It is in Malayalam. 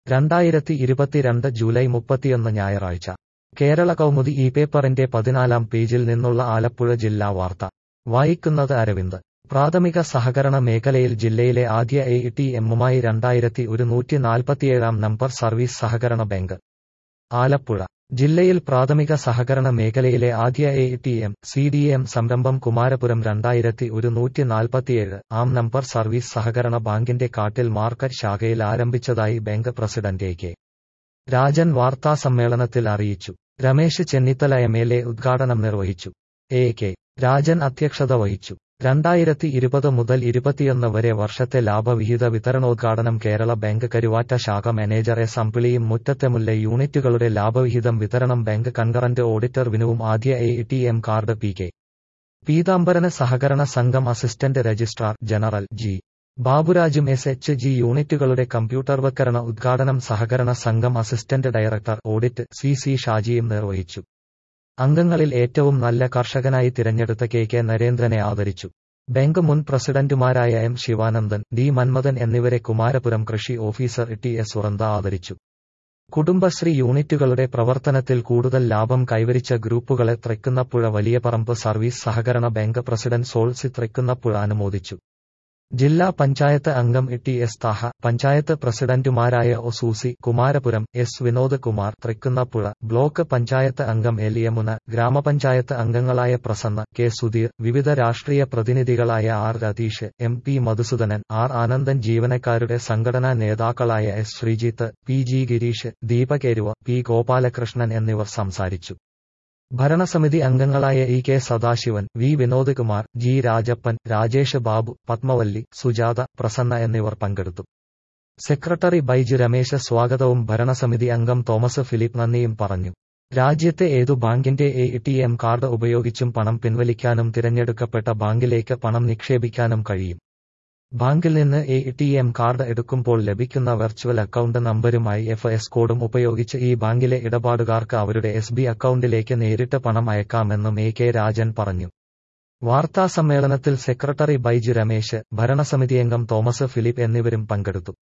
രണ്ടായിരത്തി ഇരുപത്തിരണ്ട് ജൂലൈ മുപ്പത്തിയൊന്ന് ഞായറാഴ്ച കേരള കൗമുദി ഈ പേപ്പറിന്റെ പതിനാലാം പേജിൽ നിന്നുള്ള ആലപ്പുഴ ജില്ലാ വാർത്ത വായിക്കുന്നത് അരവിന്ദ് പ്രാഥമിക സഹകരണ മേഖലയിൽ ജില്ലയിലെ ആദ്യ എ ടി എമ്മുമായി രണ്ടായിരത്തി ഒരുന്നൂറ്റി നാൽപ്പത്തിയേഴാം നമ്പർ സർവീസ് സഹകരണ ബാങ്ക് ആലപ്പുഴ ജില്ലയിൽ പ്രാഥമിക സഹകരണ മേഖലയിലെ ആദ്യ A T M C D M സംരംഭം കുമാരപുരം രണ്ടായിരത്തി ഒരുന്നൂറ്റി നാൽപ്പത്തിയേഴ് ആം നമ്പർ സർവീസ് സഹകരണ ബാങ്കിന്റെ കാട്ടിൽ മാർക്കറ്റ് ശാഖയിൽ ആരംഭിച്ചതായി bank president A K Rajan വാർത്താസമ്മേളനത്തിൽ അറിയിച്ചു Ramesh Chennithala M L A ഉദ്ഘാടനം നിർവഹിച്ചു എ കെ രാജൻ അധ്യക്ഷത വഹിച്ചു രണ്ടായിരത്തി ഇരുപത് മുതൽ ഇരുപത്തിയൊന്ന് വരെ വർഷത്തെ ലാഭവിഹിത വിതരണോദ്ഘാടനം കേരള ബാങ്ക് കരുവാറ്റ ശാഖ മാനേജർ എസ് അമ്പിളിയും മുറ്റത്തെമുല്ല യൂണിറ്റുകളുടെ ലാഭവിഹിതം വിതരണം ബാങ്ക് കൺകറന്റ് ഓഡിറ്റർ വിനുവും ആദ്യ A T M card P K പീതാംബരന് സഹകരണ സംഘം അസിസ്റ്റന്റ് രജിസ്ട്രാർ ജനറൽ ജി ബാബുരാജും എസ് എച്ച് ജി യൂണിറ്റുകളുടെ കമ്പ്യൂട്ടർവൽക്കരണ ഉദ്ഘാടനം സഹകരണ സംഘം assistant director audit C C ഷാജിയും നിർവഹിച്ചു അംഗങ്ങളിൽ ഏറ്റവും നല്ല കർഷകനായി തിരഞ്ഞെടുത്ത കെ കെ നരേന്ദ്രനെ ആദരിച്ചു ബാങ്ക് മുൻ പ്രസിഡന്റുമാരായ എം ശിവാനന്ദൻ ഡി മന്മഥൻ എന്നിവരെ കുമാരപുരം കൃഷി ഓഫീസർ ടി എസ് സുറന്ത ആദരിച്ചു കുടുംബശ്രീ യൂണിറ്റുകളുടെ പ്രവർത്തനത്തിൽ കൂടുതൽ ലാഭം കൈവരിച്ച ഗ്രൂപ്പുകളെ തൃക്കുന്നപ്പുഴ വലിയപറമ്പ് സർവീസ് സഹകരണ ബാങ്ക് പ്രസിഡന്റ് സോൾസി തൃക്കുന്നപ്പുഴ അനുമോദിച്ചു ജില്ലാ പഞ്ചായത്ത് അംഗം ടി എസ് താഹ പഞ്ചായത്ത് പ്രസിഡന്റുമാരായ O Susy Kumarapuram S Vinod Kumar Thrikkunnappuzha block panchayat അംഗം എൽ യമുന ഗ്രാമപഞ്ചായത്ത് അംഗങ്ങളായ പ്രസന്ന കെ സുധീർ വിവിധ രാഷ്ട്രീയ പ്രതിനിധികളായ R Ratheesh M P Madhusoodanan R Anandan ജീവനക്കാരുടെ സംഘടനാ നേതാക്കളായ S Sreejith P G Girish ദീപകേരുവ പി ഗോപാലകൃഷ്ണൻ എന്നിവർ സംസാരിച്ചു ഭരണസമിതി അംഗങ്ങളായ E K Sadasivan V Vinod Kumar G Rajappan Rajesh Babu Padmavalli Sujatha Prasanna എന്നിവർ പങ്കെടുത്തു സെക്രട്ടറി ബൈജു രമേശ സ്വാഗതവും ഭരണസമിതി അംഗം തോമസ് ഫിലിപ്പ് നന്ദിയും പറഞ്ഞു രാജ്യത്തെ ഏതു ബാങ്കിന്റെ എ ടി എം കാർഡ് ഉപയോഗിച്ചും പണം പിൻവലിക്കാനും തിരഞ്ഞെടുക്കപ്പെട്ട ബാങ്കിലേക്ക് പണം നിക്ഷേപിക്കാനും കഴിയും ബാങ്കിൽ നിന്ന് എ ടി എം കാർഡ് എടുക്കുമ്പോൾ ലഭിക്കുന്ന വെർച്വൽ അക്കൗണ്ട് നമ്പരുമായി എഫ് എസ് കോഡും ഉപയോഗിച്ച് ഈ ബാങ്കിലെ ഇടപാടുകാർക്ക് അവരുടെ എസ് ബി അക്കൗണ്ടിലേക്ക് നേരിട്ട് പണം അയക്കാമെന്നും എ കെ രാജൻ പറഞ്ഞു വാർത്താസമ്മേളനത്തിൽ സെക്രട്ടറി ബൈജു രമേശ് ഭരണസമിതിയംഗം തോമസ് ഫിലിപ്പ് എന്നിവരും പങ്കെടുത്തു